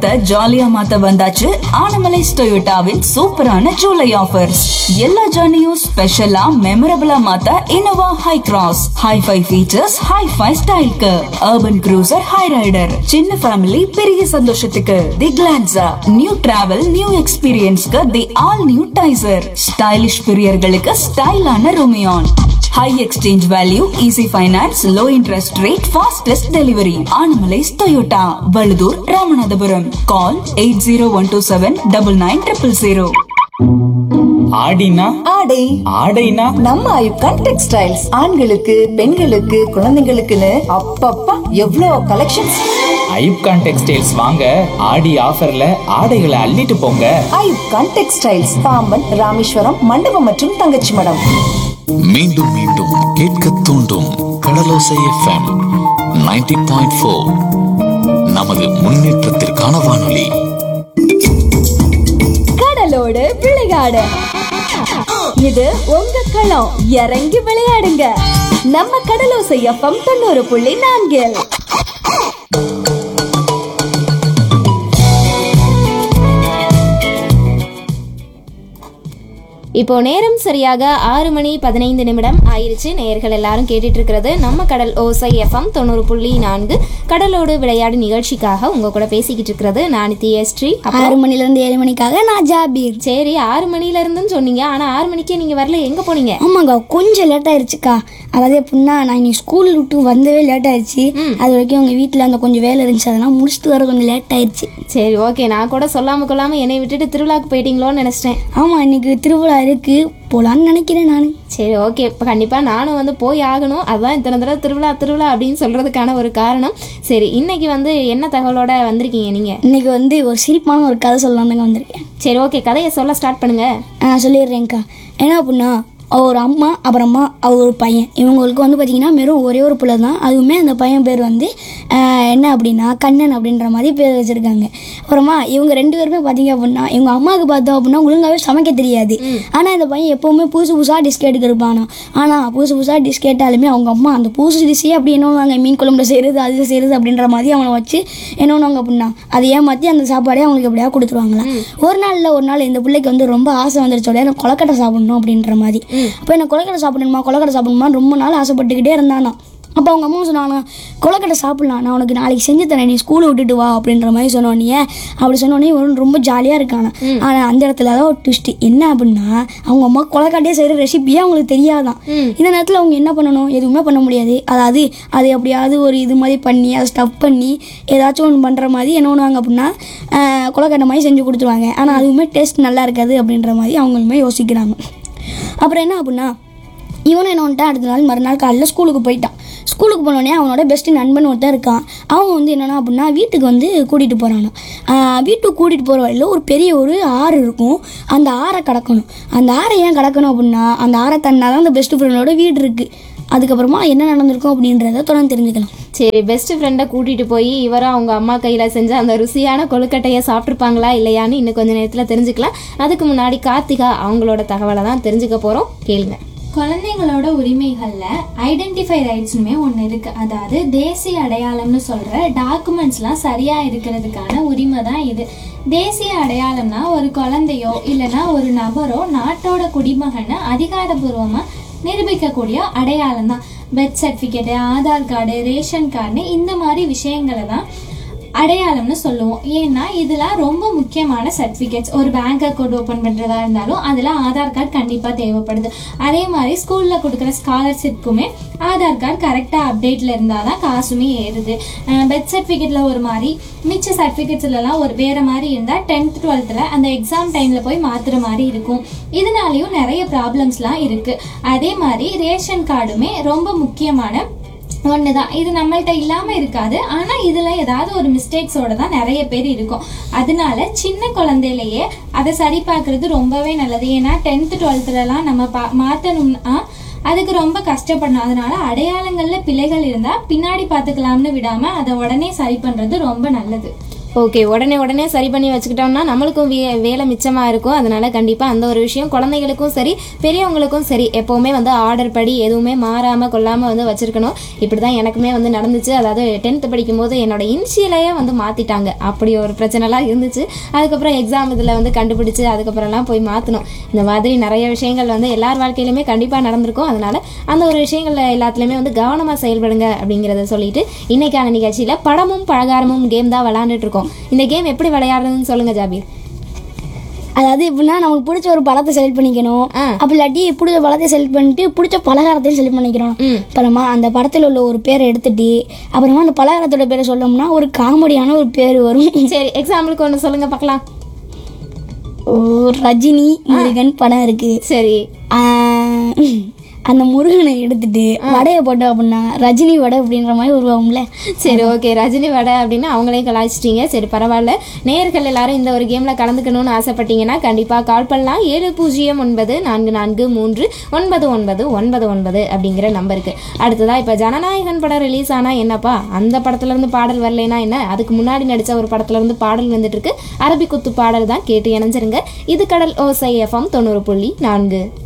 மொத்த ஜாலியா மாத்த வந்தாச்சு ஆனமலைஸ் டொயோட்டாவின் சூப்பரான ஜூலை ஆஃபர்ஸ் எல்லா ஜர்னியும் ஸ்பெஷலா மெமரபிளா மாத்த Innova Hycross hi fi features hi fi ஸ்டைல்க்கு அர்பன் க்ரூசர் ஹை ரைடர் சின்ன ஃபேமிலி பெரிய சந்தோஷத்துக்கு the Glanza new travel new எக்ஸ்பீரியன்ஸ்க்கு the all new Taisor stylish பிரியர்களுக்கு ஸ்டைலான Rumion high exchange value easy finance low interest rate fastest delivery Anamallais Toyota Valuthur Ramanathapuram call eight zero one two seven double nine triple zero ஆடினா ஆடை ஆடைனா நம்ம ஐப்கான் textiles ஆண்களுக்கு பெண்களுக்கு குழந்தைங்களுக்குன்னு அப்பப்பா எவ்வளோ கலெக்ஷன்ஸ் ஐப்கான் டெக்ஸ்டைல்ஸ் வாங்க ஆடி ஆஃபர்ல ஆடைகளை அள்ளிட்டு போங்க ஐப்கான் டெக்ஸ்டைல்ஸ் பாம்பன் ராமேஸ்வரம் மண்டபம் மற்றும் தங்கச்சி மடம் மீண்டும் மீண்டும் கேட்க தூண்டும் கடலோசை எஃப்எம் 90.4 பாயிண்ட் ஃபோர் நமது முன்னேற்றத்திற்கான வானொலி கடலோடு விளையாடு இது உங்க களம் இறங்கி விளையாடுங்க நம்ம கடலோசை எஃப்எம் தொண்ணூறு புள்ளி நான்கில் இப்போ நேரம் சரியாக ஆறு மணி பதினைந்து நிமிடம் ஆயிருச்சு நேயர்கள் எல்லாரும் கேட்டுட்டு இருக்கிறது நம்ம கடல் ஓசை எஃப்எம் தொண்ணூறு புள்ளி நான்கு கடலோடு விளையாடு நிகழ்ச்சிக்காக உங்க கூட பேசிக்கிட்டு இருக்கிறது நான் தியஸ்ரீ ஆறு மணில இருந்து ஏழு மணிக்காக நான் ஜாபீர் சரி ஆறு மணில இருந்துன்னு சொன்னீங்க ஆனா ஆறு மணிக்கே நீங்க வரல எங்க போனீங்க ஆமாங்க கொஞ்சம் லேட் ஆயிருச்சுக்கா அதாவது எப்படின்னா நான் இன்னைக்கு ஸ்கூல் விட்டு வந்தவே லேட் ஆயிடுச்சு அது வரைக்கும் எங்கள் வீட்டில் அந்த கொஞ்சம் வேலை இருந்துச்சு அதெல்லாம் முடிச்சுட்டு வர கொஞ்சம் லேட் ஆயிடுச்சு சரி ஓகே நான் கூட சொல்லாம கொள்ளாம என்னை விட்டுட்டு திருவிழாக்கு போயிட்டீங்களோன்னு நினைச்சிட்டேன் ஆமாம் இன்னைக்கு திருவிழா இருக்கு போலான்னு நினைக்கிறேன் நான் சரி ஓகே இப்போ கண்டிப்பாக நானும் வந்து போய் ஆகணும் அதுதான் இத்தனை தடவை திருவிழா திருவிழா அப்படின்னு சொல்கிறதுக்கான ஒரு காரணம் சரி இன்னைக்கு வந்து என்ன தகவலோட வந்திருக்கீங்க நீங்கள் இன்னைக்கு வந்து ஒரு சிரிப்பான ஒரு கதை சொல்லலாம்னு வந்திருக்கேன் சரி ஓகே கதையை சொல்ல ஸ்டார்ட் பண்ணுங்க நான் சொல்லிடுறேன்க்கா என்ன அப்படின்னா ஒரு அம்மா அப்புறமா அவர் ஒரு பையன் இவங்களுக்கு வந்து பார்த்தீங்கன்னா வெறும் ஒரே ஒரு பிள்ளை தான் அதுவுமே அந்த பையன் பேர் வந்து ஆஹ், என்ன அப்படின்னா கண்ணன் அப்படின்ற மாதிரி பேர் வச்சுருக்காங்க அப்புறமா இவங்க ரெண்டு பேருமே பார்த்தீங்க அப்படின்னா இவங்க அம்மாவுக்கு பார்த்தோம் அப்படின்னா ஒழுங்காகவே சமைக்க தெரியாது ஆனால் இந்த பையன் எப்போவுமே புதுசு புதுசாக டிஷ் கேட்டுக்கு இருப்பானா ஆனால் புதுசு புதுசாக டிஷ் கேட்டாலுமே அவங்க அம்மா அந்த புதுசு டிஷ்ஷே அப்படி என்ன பண்ணுவாங்க மீன் குழம்புல செய்கிறது அது செய்கிறது அப்படின்ற மாதிரி அவனை வச்சு என்ன பண்ணுவாங்க அப்படின்னா அதை ஏமாற்றி அந்த சாப்பாடே அவங்களுக்கு எப்படியா கொடுத்துருவாங்களாம் ஒரு நாளில் ஒரு நாள் இந்த பிள்ளைக்கு வந்து ரொம்ப ஆசை வந்துருச்சோட எனக்கு கொலக்கட்டை சாப்பிடணும் அப்படின்ற மாதிரி அப்போ எனக்கு கொலக்கட்டை சாப்பிடணுமா கொலக்கட்டை சாப்பிடணுமா ரொம்ப நாள் ஆசைப்பட்டுக்கிட்டே இருந்தானா அப்போ அவங்க அம்மா சொன்னாங்க கொலக்கட்டை சாப்பிடலாம் நான் உனக்கு நாளைக்கு செஞ்சு தரேன் நீ ஸ்கூலை விட்டுட்டு வா அப்படின்ற மாதிரி சொன்னோன்னே அப்படி சொன்னோடனே இவன் ரொம்ப ஜாலியாக இருக்கானா ஆனால் அந்த இடத்துல தான் ஒரு ட்விஸ்ட் என்ன அப்படின்னா அவங்க அம்மா கொலக்கட்டையே செய்கிற ரெசிபியே அவங்களுக்கு தெரியாதான் இந்த நேரத்தில் அவங்க என்ன பண்ணணும் எதுவுமே பண்ண முடியாது அதாவது அது எப்படியாவது ஒரு இது மாதிரி பண்ணி அதை ஸ்டஃப் பண்ணி ஏதாச்சும் ஒன்று பண்ணுற மாதிரி என்ன பண்ணுவாங்க அப்படின்னா ஆஹ், கொலக்கட்டை மாதிரி செஞ்சு கொடுத்துருவாங்க ஆனால் அதுவுமே டேஸ்ட் நல்லா இருக்காது அப்படின்ற மாதிரி அவங்களுமே யோசிக்கிறாங்க அப்புறம் என்ன அப்படின்னா இவனும் என்ன பண்ணிட்டான் அடுத்த நாள் மறுநாள் காலையில் ஸ்கூலுக்கு போயிட்டான் ஸ்கூலுக்கு போனோடனே அவனோட பெஸ்ட் நண்பன் ஒருத்தன் இருக்கான் அவன் வந்து என்னன்னா அப்படின்னா வீட்டுக்கு வந்து கூட்டிகிட்டு போகிறானா வீட்டுக்கு கூட்டிகிட்டு போகிற வழியில் ஒரு பெரிய ஒரு ஆறு இருக்கும் அந்த ஆறை கடக்கணும் அந்த ஆறை ஏன் கடக்கணும் அப்படின்னா அந்த ஆறை தன்னா தான் அந்த பெஸ்ட் ஃப்ரெண்டோட வீடு இருக்குது அதுக்கப்புறமா என்ன நடந்திருக்கும் அப்படின்றத தொடர்ந்து தெரிஞ்சுக்கலாம் சரி பெஸ்ட் ஃப்ரெண்டை கூட்டிகிட்டு போய் இவரும் அவங்க அம்மா கையில் செஞ்ச அந்த ருசியான கொழுக்கட்டையை சாப்பிட்ருப்பாங்களா இல்லையான்னு இன்னும் கொஞ்சம் நேரத்தில் தெரிஞ்சுக்கலாம் அதுக்கு முன்னாடி கார்த்திகா அவங்களோட தகவலை தான் தெரிஞ்சுக்க போகிறோம் கேளுங்க குழந்தைங்களோட உரிமைகள்ல ஐடென்டிஃபை ரைட்ஸ்னுமே ஒன்று இருக்கு அதாவது தேசிய அடையாளம்னு சொல்ற டாக்குமெண்ட்ஸ்லாம் சரியா இருக்கிறதுக்கான உரிமை தான் இது தேசிய அடையாளம்னா ஒரு குழந்தையோ இல்லைன்னா ஒரு நபரோ நாட்டோட குடிமகனை அதிகாரப்பூர்வமா நிரூபிக்கக்கூடிய அடையாளம் தான் birth certificate Aadhaar card ration card இந்த மாதிரி விஷயங்களை தான் அடையாளம்னு சொல்லுவோம் ஏன்னா இதெல்லாம் ரொம்ப முக்கியமான சர்டிஃபிகேட்ஸ் ஒரு பேங்க் அக்கௌண்ட் ஓப்பன் பண்ணுறதா இருந்தாலும் அதில் ஆதார் கார்டு கண்டிப்பாக தேவைப்படுது அதே மாதிரி ஸ்கூலில் கொடுக்குற ஸ்காலர்ஷிப்க்குமே ஆதார் கார்டு கரெக்டாக அப்டேட்டில் இருந்தால் தான் காசுமே ஏறுது பெர்த் சர்டிஃபிகேட்டில் ஒரு மாதிரி மிச்ச சர்டிஃபிகேட்ஸ்லலாம் ஒரு வேறு மாதிரி இருந்தால் டென்த் டுவெல்த்தில் அந்த எக்ஸாம் டைமில் போய் மாற்றுற மாதிரி இருக்கும் இதனாலேயும் நிறைய ப்ராப்ளம்ஸ்லாம் இருக்குது அதே மாதிரி ரேஷன் கார்டுமே ரொம்ப முக்கியமான ஒன்று தான் இது நம்மள்ட்ட இல்லாமல் இருக்காது ஆனால் இதில் ஏதாவது ஒரு மிஸ்டேக்ஸோட தான் நிறைய பேர் இருக்கும் அதனால சின்ன குழந்தையிலேயே அதை சரி பார்க்கறது ரொம்பவே நல்லது ஏன்னா டென்த்து டுவெல்த்துலலாம் நம்ம பா மாற்றணும்னா அதுக்கு ரொம்ப கஷ்டப்படணும் அதனால அடையாளங்களில் பிழைகள் இருந்தால் பின்னாடி பார்த்துக்கலாம்னு விடாமல் அதை உடனே சரி பண்ணுறது ரொம்ப நல்லது ஓகே உடனே உடனே சரி பண்ணி வச்சுக்கிட்டோம்னா நம்மளுக்கும் வே- வேலை மிச்சமாக இருக்கும் அதனால கண்டிப்பாக அந்த ஒரு விஷயம் குழந்தைகளுக்கும் சரி பெரியவங்களுக்கும் சரி எப்போவுமே வந்து ஆர்டர் படி எதுவுமே மாறாமல் கொள்ளாமல் வந்து வச்சுருக்கணும் இப்படி தான் எனக்குமே வந்து நடந்துச்சு அதாவது டென்த்து படிக்கும்போது என்னோட இனிஷியலையே வந்து மாற்றிட்டாங்க அப்படி ஒரு பிரச்சனைலாம் இருந்துச்சு அதுக்கப்புறம் எக்ஸாம் இதில் வந்து கண்டுபிடிச்சு அதுக்கப்புறம்லாம் போய் மாற்றணும் இந்த மாதிரி நிறைய விஷயங்கள் வந்து எல்லார் வாழ்க்கையிலுமே கண்டிப்பாக நடந்திருக்கும் அதனால அந்த ஒரு விஷயங்கள்ல எல்லாத்துலேயுமே வந்து கவனமாக செயல்படுங்க அப்படிங்கிறத சொல்லிட்டு இன்னைக்கான நிகழ்ச்சியில் படமும் பலகாரமும் கேம் தான் விளாண்டுட்டு இருக்கோம் இந்த கேம் எப்படி விளையாடுறதுன்னு சொல்லுங்க ஜாபீர் அதாவது எப்படின்னா நமக்கு பிடிச்ச ஒரு பழத்தை செலக்ட் பண்ணிக்கணும் ஆ. அப்படி இல்லாட்டி பிடிச்ச பழத்தை செலக்ட் பண்ணிட்டு பிடிச்ச பலகாரத்தையும் செலக்ட் பண்ணிக்கிறோம் ம். அப்புறமா அந்த படத்தில் உள்ள ஒரு பேரை எடுத்துட்டு அப்புறமா அந்த பலகாரத்தோட பேரை சொல்லணும்னா ஒரு காமெடியான ஒரு பேர் வரும் சரி எக்ஸாம்பிளுக்கு ஒன்று சொல்லுங்க பார்க்கலாம் ஓ ரஜினி முருகன் படம் இருக்கு சரி ஆ, அந்த முருகனை எடுத்துட்டு வடையை போட்டோம் அப்படின்னா ரஜினி வடை அப்படின்ற மாதிரி உருவாகும்ல சரி ஓகே ரஜினி வடை அப்படின்னா அவங்களையும் கலாய்ச்சிட்டீங்க சரி பரவாயில்ல நேயர்கள் எல்லாரும் இந்த ஒரு கேமில் கலந்துக்கணும்னு ஆசைப்பட்டீங்கன்னா கண்டிப்பாக கால் பண்ணலாம் ஏழு பூஜ்ஜியம் ஒன்பது நான்கு நான்கு மூன்று ஒன்பது ஒன்பது ஒன்பது ஒன்பது அப்படிங்கிற நம்பருக்கு அடுத்ததாக இப்போ ஜனநாயகன் படம் ரிலீஸ் ஆனால் என்னப்பா அந்த படத்துலேருந்து பாடல் வரலைன்னா என்ன அதுக்கு முன்னாடி நடித்த ஒரு படத்துலேருந்து பாடல் வந்துட்டு இருக்கு அரபி குத்து பாடல் தான் கேட்டு இணைஞ்சிருங்க இது கடல் ஓசை எஃப்எம் தொண்ணூறு புள்ளி நான்கு